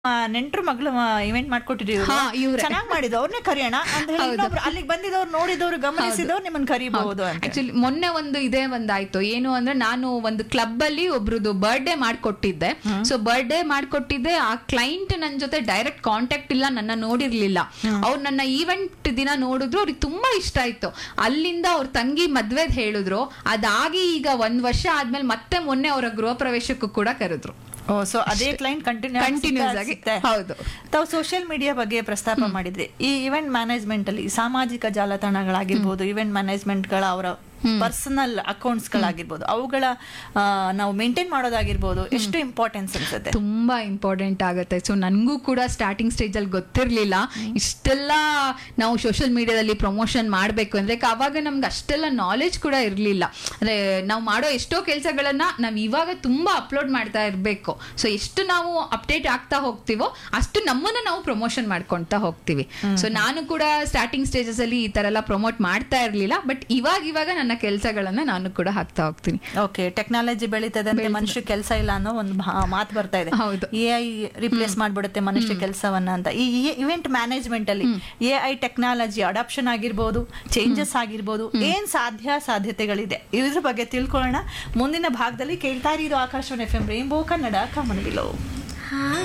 ನೆಂಟ್ರು ಮಗಳು ಇವೆಂಟ್ ಮಾಡ್ಕೊಟ್ಟಿದ್ದೀವಿ ಹಾ, ಇವ್ರೇ. ಚೆನ್ನಾಗಿ ಮಾಡಿದ್ರು ಅವ್ರನ್ನೇ ಕರೆಯೋಣ ಅಂದ್ರೆ ಇನ್ನೊಬ್ರು ಅಲ್ಲಿಗೆ ಬಂದಿದ್ದವ್ರು ನೋಡಿದವ್ರು ಗಮನಿಸಿದವ್ರು ನಿಮ್ಮನ್ನ ಕರಿಬಹುದು ಅಂತ ಆಕ್ಚುಲಿ ಮೊನ್ನೆ ಒಂದು ಇದೇ ಒಂದಾಯ್ತು ಏನು ಅಂದ್ರೆ ನಾನು ಒಂದು ಕ್ಲಬ್ ಅಲ್ಲಿ ಒಬ್ರದ್ದು ಬರ್ಡೇ ಮಾಡ್ಕೊಟ್ಟಿದ್ದೆ ಸೊ ಬರ್ಡೇ ಮಾಡ್ಕೊಟ್ಟಿದ್ದೆ ಆ ಕ್ಲೈಂಟ್ ನನ್ನ ಜೊತೆ ಡೈರೆಕ್ಟ್ ಕಾಂಟ್ಯಾಕ್ಟ್ ಇಲ್ಲ ನನ್ನ ನೋಡಿರ್ಲಿಲ್ಲ ಅವ್ರು ನನ್ನ ಈವೆಂಟ್ ದಿನ ನೋಡಿದ್ರು ಅವ್ರಿಗೆ ತುಂಬಾ ಇಷ್ಟ ಆಯ್ತು ಅಲ್ಲಿಂದ ಅವ್ರ ತಂಗಿ ಮದ್ವೆದ್ ಹೇಳಿದ್ರು ಅದಾಗಿ ಈಗ ಒಂದ್ ವರ್ಷ ಆದ್ಮೇಲೆ ಮತ್ತೆ ಮೊನ್ನೆ ಅವರ ಗೃಹ ಪ್ರವೇಶಕ್ಕೂ ಕೂಡ ಕರೆದ್ರು ಓ ಸೊ ಅದೇ ಕ್ಲೈಂಟ್ ಕಂಟಿನ್ಯೂ Continuous ಆಗಿ, ಹೌದು. ತಾವು ಸೋಷಿಯಲ್ ಮೀಡಿಯಾ ಬಗ್ಗೆ ಪ್ರಸ್ತಾಪ ಮಾಡಿದ್ರಿ ಈ ಇವೆಂಟ್ ಮ್ಯಾನೇಜ್ಮೆಂಟ್ ಅಲ್ಲಿ ಸಾಮಾಜಿಕ ಜಾಲತಾಣಗಳಾಗಿರ್ಬೋದು ಇವೆಂಟ್ ಮ್ಯಾನೇಜ್ಮೆಂಟ್ ಗಳ ಅವರ ಪರ್ಸನಲ್ ಅಕೌಂಟ್ಸ್ ಗಳಾಗಿರ್ಬೋದು ಅವುಗಳ ಆ, ನಾವು ಮೇಂಟೈನ್ ಮಾಡೋದಾಗಿರ್ಬೋದು ಎಷ್ಟು ಇಂಪಾರ್ಟೆನ್ಸ್ ಅನ್ಸುತ್ತೆ ತುಂಬಾ ಇಂಪಾರ್ಟೆಂಟ್ ಆಗುತ್ತೆ ಸೊ ನನಗೂ ಕೂಡ ಸ್ಟಾರ್ಟಿಂಗ್ ಸ್ಟೇಜ್ ಅಲ್ಲಿ ಗೊತ್ತಿರ್ಲಿಲ್ಲ ಇಷ್ಟೆಲ್ಲ ನಾವು ಸೋಷಿಯಲ್ ಮೀಡಿಯಾದಲ್ಲಿ ಪ್ರಮೋಷನ್ ಮಾಡಬೇಕು ಅಂದ್ರೆ ಕ- ಅವಾಗ ನಮ್ಗೆ ಅಷ್ಟೆಲ್ಲ ನಾಲೆಜ್ ಕೂಡ ಇರಲಿಲ್ಲ ಅಂದ್ರೆ ನಾವು ಮಾಡೋ ಎಷ್ಟೋ ಕೆಲಸಗಳನ್ನ ನಾವು ಇವಾಗ ತುಂಬಾ ಅಪ್ಲೋಡ್ ಮಾಡ್ತಾ ಇರಬೇಕು ಸೊ ಎಷ್ಟು ನಾವು ಅಪ್ಡೇಟ್ ಆಗ್ತಾ ಹೋಗ್ತೀವೋ ಅಷ್ಟು ನಮ್ಮನ್ನ ನಾವು ಪ್ರಮೋಷನ್ ಮಾಡ್ಕೊಂತಾ ಹೋಗ್ತೀವಿ ಸೊ ನಾನು ಕೂಡ ಸ್ಟಾರ್ಟಿಂಗ್ ಸ್ಟೇಜಸ್ ಅಲ್ಲಿ ಈ ತರ ಎಲ್ಲ ಪ್ರಮೋಟ್ ಮಾಡ್ತಾ ಇರ್ಲಿಲ್ಲ ಬಟ್ ಇವಾಗ ಇವಾಗ ನನ್ನ ಕೆಲಸಗಳನ್ನ ನಾನು ಕೂಡ ಹಾಕ್ತಾ ಹೋಗ್ತೀನಿ ಓಕೆ ಟೆಕ್ನಾಲಜಿ ಬೆಳೀತದಂತೆ ಮನುಷ್ಯ ಕೆಲಸ ಇಲ್ಲ ಅನ್ನೋ ಒಂದು ಭಾ- ಮಾತು ಬರ್ತಾ ಇದೆ ಹೌದು. ಎ ಐ ರಿಪ್ಲೇಸ್ ಮಾಡ್ಬಿಡುತ್ತೆ ಮನುಷ್ಯ ಕೆಲಸವನ್ನ ಅಂತ ಈ ಇವೆಂಟ್ ಮ್ಯಾನೇಜ್ಮೆಂಟ್ ಅಲ್ಲಿ ಎ ಐ ಟೆಕ್ನಾಲಜಿ ಅಡಾಪ್ಷನ್ ಆಗಿರ್ಬೋದು ಚೇಂಜಸ್ ಆಗಿರ್ಬೋದು ಏನ್ ಸಾಧ್ಯ ಸಾಧ್ಯತೆಗಳಿದೆ ಇದ್ರ ಬಗ್ಗೆ ತಿಳ್ಕೊಳ್ಳೋಣ ಮುಂದಿನ ಭಾಗದಲ್ಲಿ ಕೇಳ್ತಾ ಇರೋದು Akashvani F M rainbow Kannada ಕಮನವಿಲೋ